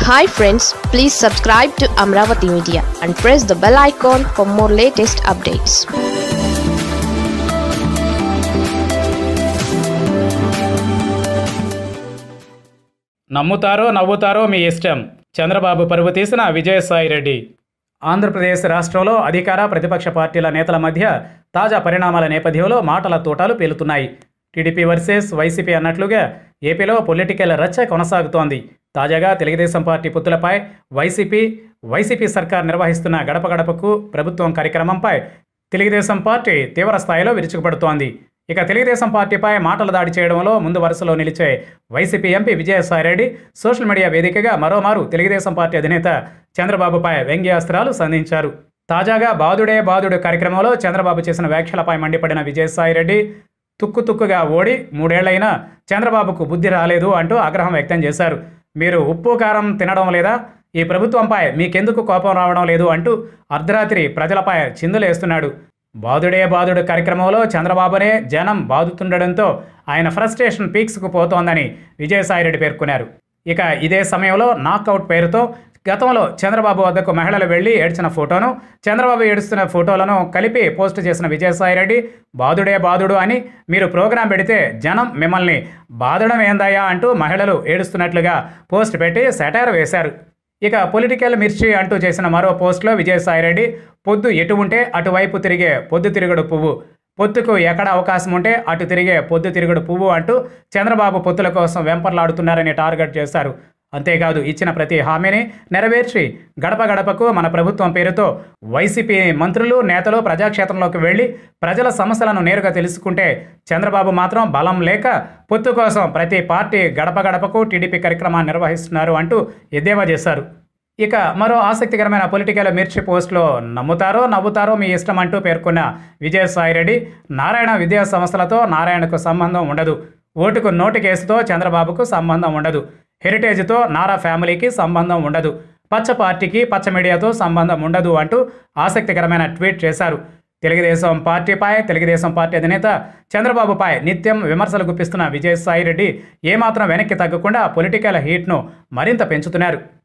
hi friends please subscribe to Amaravati media and press the bell icon for more latest updates నమ్ముతారో నవ్వుతారో మీ ఇష్టం చంద్రబాబు పరువు తీసిన విజయసాయి రెడ్డి ఆంధ్రప్రదేశ్ రాష్ట్రంలో అధికార ప్రతిపక్ష పార్టీల నేతల మధ్య తాజా పరిణామాల నేపథ్యంలో మాటల తోటాలు పేలుతున్నాయి టీడీపీ వర్సెస్ వైసీపీ అన్నట్లుగా ఏపీలో పొలిటికల్ రచ్చ కొనసాగుతోంది తాజాగా తెలుగుదేశం పార్టీ పుత్తులపై వైసీపీ వైసీపీ సర్కార్ నిర్వహిస్తున్న గడప గడపకు ప్రభుత్వం కార్యక్రమంపై తెలుగుదేశం పార్టీ తీవ్ర స్థాయిలో విరుచుకుపడుతోంది ఇక తెలుగుదేశం పార్టీపై మాటల దాడి చేయడంలో ముందు వరుసలో నిలిచే YCP MP Vijayasai Reddy social media వేదికగా మరోమారు తెలుగుదేశం పార్టీ అధినేత చంద్రబాబుపై వ్యంగ్యాస్త్రాలు సంధించారు తాజాగా బాదుడే బాదుడు కార్యక్రమంలో చంద్రబాబు చేసిన వ్యాఖ్యలపై మండిపడిన విజయసాయిరెడ్డి తుక్కు తుక్కుగా ఓడి మూడేళ్లైనా చంద్రబాబుకు బుద్ధి రాలేదు అంటూ ఆగ్రహం వ్యక్తం చేశారు మీరు ఉప్పు కారం తినడం లేదా ఈ ప్రభుత్వంపై మీకెందుకు కోపం రావడం లేదు అంటూ అర్ధరాత్రి ప్రజలపై చిందులేస్తున్నాడు బాదుడే బాదుడు కార్యక్రమంలో చంద్రబాబునే జనం బాదుతుండడంతో ఆయన ఫ్రస్ట్రేషన్ పీక్స్కు పోతోందని విజయసాయిరెడ్డి పేర్కొన్నారు ఇక ఇదే సమయంలో నాకౌట్ పేరుతో గతంలో చంద్రబాబు వద్దకు మహిళలు వెళ్లి ఏడ్చిన ఫోటోను చంద్రబాబు ఏడుస్తున్న ఫోటోలను కలిపి పోస్ట్ చేసిన విజయసాయిరెడ్డి బాదుడే బాదుడు అని మీరు ప్రోగ్రాం పెడితే జనం మిమ్మల్ని బాదడం ఏందయ్యా అంటూ మహిళలు ఏడుస్తున్నట్లుగా పోస్ట్ పెట్టి సెటైర్ వేశారు ఇక పొలిటికల్ మిర్చి అంటూ చేసిన మరో పోస్ట్లో విజయసాయిరెడ్డి పొద్దు ఎటు ఉంటే అటువైపు తిరిగే పొద్దు తిరుగుడు పువ్వు పొత్తుకు ఎక్కడ అవకాశం ఉంటే అటు తిరిగే పొద్దు తిరుగుడు పువ్వు అంటూ చంద్రబాబు పొత్తుల కోసం వెంపర్లాడుతున్నారని టార్గెట్ చేశారు అంతేకాదు ఇచ్చిన ప్రతి హామీని నెరవేర్చి గడప గడపకు మన ప్రభుత్వం పేరుతో వైసీపీ మంత్రులు నేతలు ప్రజాక్షేత్రంలోకి వెళ్లి ప్రజల సమస్యలను నేరుగా తెలుసుకుంటే చంద్రబాబు మాత్రం బలం లేక పొత్తు కోసం ప్రతి పార్టీ గడప గడపకు టీడీపీ కార్యక్రమాన్ని నిర్వహిస్తున్నారు అంటూ ఎద్దేవా చేశారు ఇక మరో ఆసక్తికరమైన పొలిటికల్ మిర్చి పోస్టులో నమ్ముతారో నవ్వుతారో మీ ఇష్టం అంటూ పేర్కొన్న విజయసాయిరెడ్డి నారాయణ విద్యా సంస్థలతో నారాయణకు సంబంధం ఉండదు ఓటుకు నోటు కేసుతో చంద్రబాబుకు సంబంధం ఉండదు హెరిటేజ్తో నారా ఫ్యామిలీకి సంబంధం ఉండదు పచ్చ పార్టీకి పచ్చ మీడియాతో సంబంధం ఉండదు అంటూ ఆసక్తికరమైన ట్వీట్ చేశారు తెలుగుదేశం పార్టీపై తెలుగుదేశం పార్టీ అధినేత చంద్రబాబుపై నిత్యం విమర్శలు గుప్పిస్తున్న విజయసాయిరెడ్డి ఏమాత్రం వెనక్కి తగ్గకుండా పొలిటికల్ హీట్ను మరింత పెంచుతున్నారు